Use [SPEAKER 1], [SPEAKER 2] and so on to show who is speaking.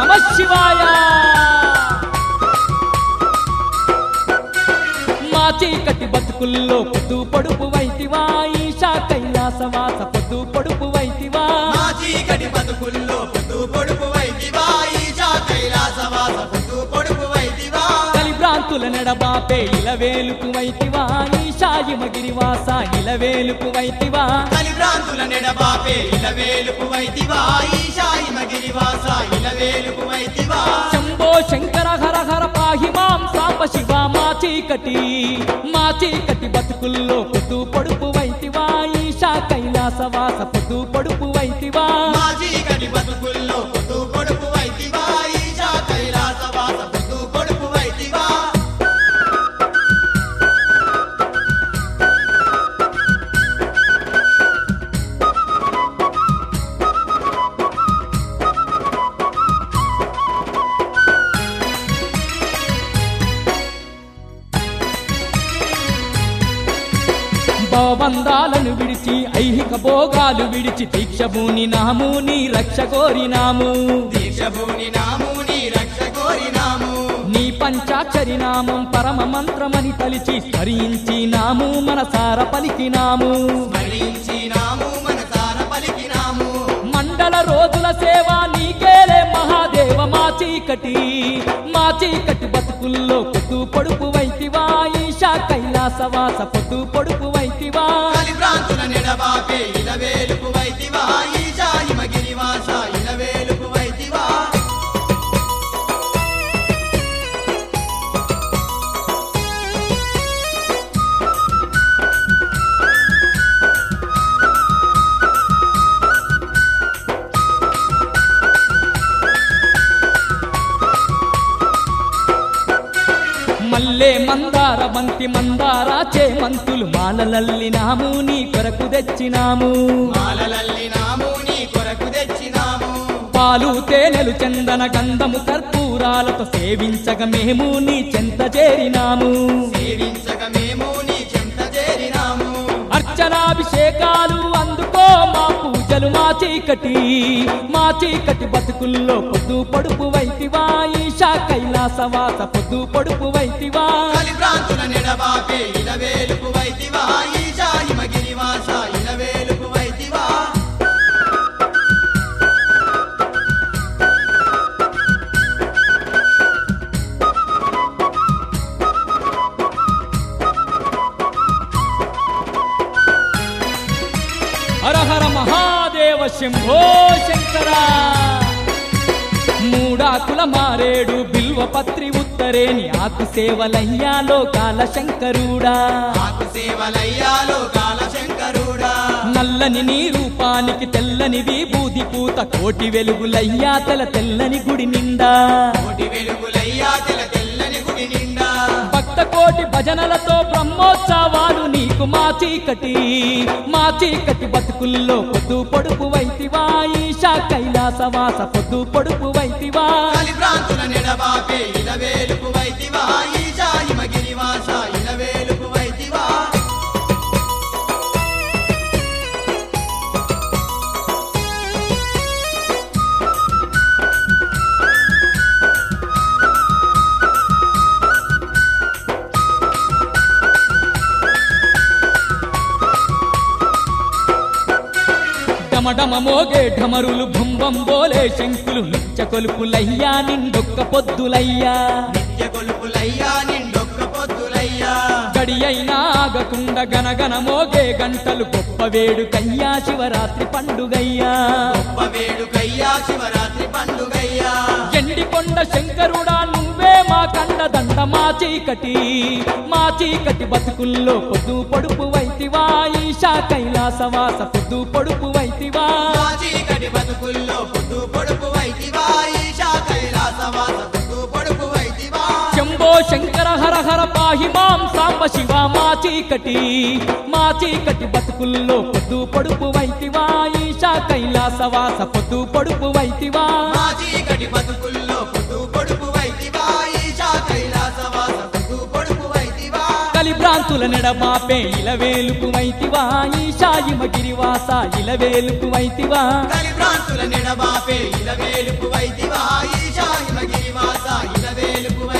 [SPEAKER 1] నమ శివాయ మా చీకటి బతుకుల్లో పొద్దు పొడుపు వైతివా ఈశా కైలాసవాస పొద్దు పొడుపు వైతివా
[SPEAKER 2] మా చీకటి బతుకుల్లో పొద్దు పొడుపు వైదివా ఈశా కైలాసవాస పొద్దు పొడుపు వైదివా
[SPEAKER 1] కలిభ్రాంతుల నెడబాపే ఇలవేలుకు వైతివా ఈశాయిమగిరివాస ఇలవేలుకు వైతివా
[SPEAKER 2] కలిభ్రాంతుల నెడబాపే ఇలవేలుపు వైదివా ఈశా హిమగిరివాస ఇలవేలుపు వైదివా
[SPEAKER 1] శంభో శంకర హర హర పాహి మాం సాంబ శివ మా చీకటి మా చీకటి బతుకుల్లో పొద్దు పొడుపు వైతివా ఈశా కైలాసవాస పొద్దు పొడుపు వైతివా
[SPEAKER 2] మా చీకటి బతుకుల్లో పొద్దు పొడుపు వైదివా ఈశా కైలాసవాస పొద్దు పొడుపు వైదివా
[SPEAKER 1] భవబంధాలను విడిచి ఐహిక భోగాలు విడిచి దీక్షభూని నాము నీ రక్ష కోరినాము
[SPEAKER 2] దీక్షభూని నాము నీ రక్ష కోరినాము
[SPEAKER 1] నీ పంచాక్షరి నామం పరమ మంత్రమని తలిచి స్మరించి నాము మనసార పలికినాము
[SPEAKER 2] స్మరించినాము మనసార పలికినాము
[SPEAKER 1] మండల రోజుల సేవ నీకేలే మహాదేవ మా చీకటి మా చీకటి బతుకుల్లో పొద్దు పొడుపు వైతివా ఈశా కైలాసవాస పొద్దు పొడుపు వైతివా
[SPEAKER 2] కలిభ్రాంతుల నెడబాపే ఇలవేలుపు వైదివా ఈశా హిమగిరివాస ఇలవేలుపు వైదివా
[SPEAKER 1] మల్లె మందార బంతి మందార చేమంతులు మాలలల్లినాము నీ కొరకు తెచ్చినాము
[SPEAKER 2] మాలలల్లినాము నీ కొరకు తెచ్చినాము
[SPEAKER 1] పాలు తేనెలు చందన గంధము కర్పూరాలతో సేవించగ మేము నీ చెంత చేరినాము
[SPEAKER 2] సేవించక మేము నీ చెంత చేరినాము
[SPEAKER 1] అర్చనాభిషేకాలు అందుకో మా పూజలు మా చీకటి మా చీకటి బతుకుల్లో పొద్దు పొడుపు వైతివా ఈశా కైలాసవాస పొద్దు పొడుపు వైతివా
[SPEAKER 2] కలిభ్రాంతుల నెడబాపే ఇలవేలుపు వైదివా ఈశా హిమగిరివాస ఇలవేలుపు వైదివా
[SPEAKER 1] హర హర మహాదేవ శంభో శంకర మూడాకుల మారేడు బిల్వ పత్రి ఉత్తరేని ఆకు సేవలయ్యా లోకాల శంకరుడా
[SPEAKER 2] మాకు సేవలయ్యాలో కాల శంకరుడా
[SPEAKER 1] నల్లని నీ రూపానికి తెల్లని విభూది పూత కోటి వెలుగులయ్యా తెల తెల్లని గుడి నిండా
[SPEAKER 2] కోటి వెలుగులయ్యా తెల తెల్లని గుడి నిండా
[SPEAKER 1] భక్త కోటి భజనలతో బ్రహ్మోత్సవాలు నీకు మా చీకటి మా చీకటి బతుకుల్లో పొద్దు పొడుపు వైతివా ఈశా కైలాసవాస పొద్దు పొడుపు వైతివా
[SPEAKER 2] కలిభ్రాంతుల నెడబాపే ఇలవేలుపు వైదివా ఈశా హిమగిరివాస ఇలవేలుపు వైదివా
[SPEAKER 1] డమడమ మోగే ఢమరులు భుంబం బోలే శంకులు నిత్య కొలుపులయ్యా నిండొక్క పొద్దులయ్యా
[SPEAKER 2] నిత్య కొలుపులయ్యా నిండొక్క పొద్దులయ్యా
[SPEAKER 1] గడి అయినా ఆగకుండ గనగన మోగే గంటలు గొప్ప వేడుకయ్యా శివరాత్రి పండుగయ్యా
[SPEAKER 2] గొప్ప వేడుకయ్యా శివరాత్రి పండుగయ్యా
[SPEAKER 1] ఎండికొండ శంకరుడా నువ్వే మా కండ దండ మా చీకటి మా చీకటి బతుకుల్లో పొద్దు పొడుపు వైతివా ఈశా కైలాసవాస పొద్దు పొడుపు వైతివా
[SPEAKER 2] మా చీకటి బతుకుల్లో పొద్దు పొడుపు వైదివా ఈశా కైలాసవాస పొద్దు పొడుపు వైదివా
[SPEAKER 1] శంభో శంకర హర హర పాహి మాం సాంబ శివ మా చీకటి మా చీకటి బతుకుల్లో పొద్దు పొడుపు వైతివా ఈశా కైలాసవాస పొద్దు పొడుపు వైతివా
[SPEAKER 2] మా చీకటి బతుకుల్లో పొద్దు పొడుపు వైదివా ఈశా కైలాసవాస పొద్దు పొడుపు వైదివా
[SPEAKER 1] కలిభ్రాంతుల నెడమాపే ఇలవేలుకు వైతివా ఈశాయిమగిరివాస ఇలవేలుకు వైతివా
[SPEAKER 2] కలిభ్రాంతుల నెడబాపే ఇలవేలుపు వైదివా ఈశా హిమగిరివాస ఇలవేలుపు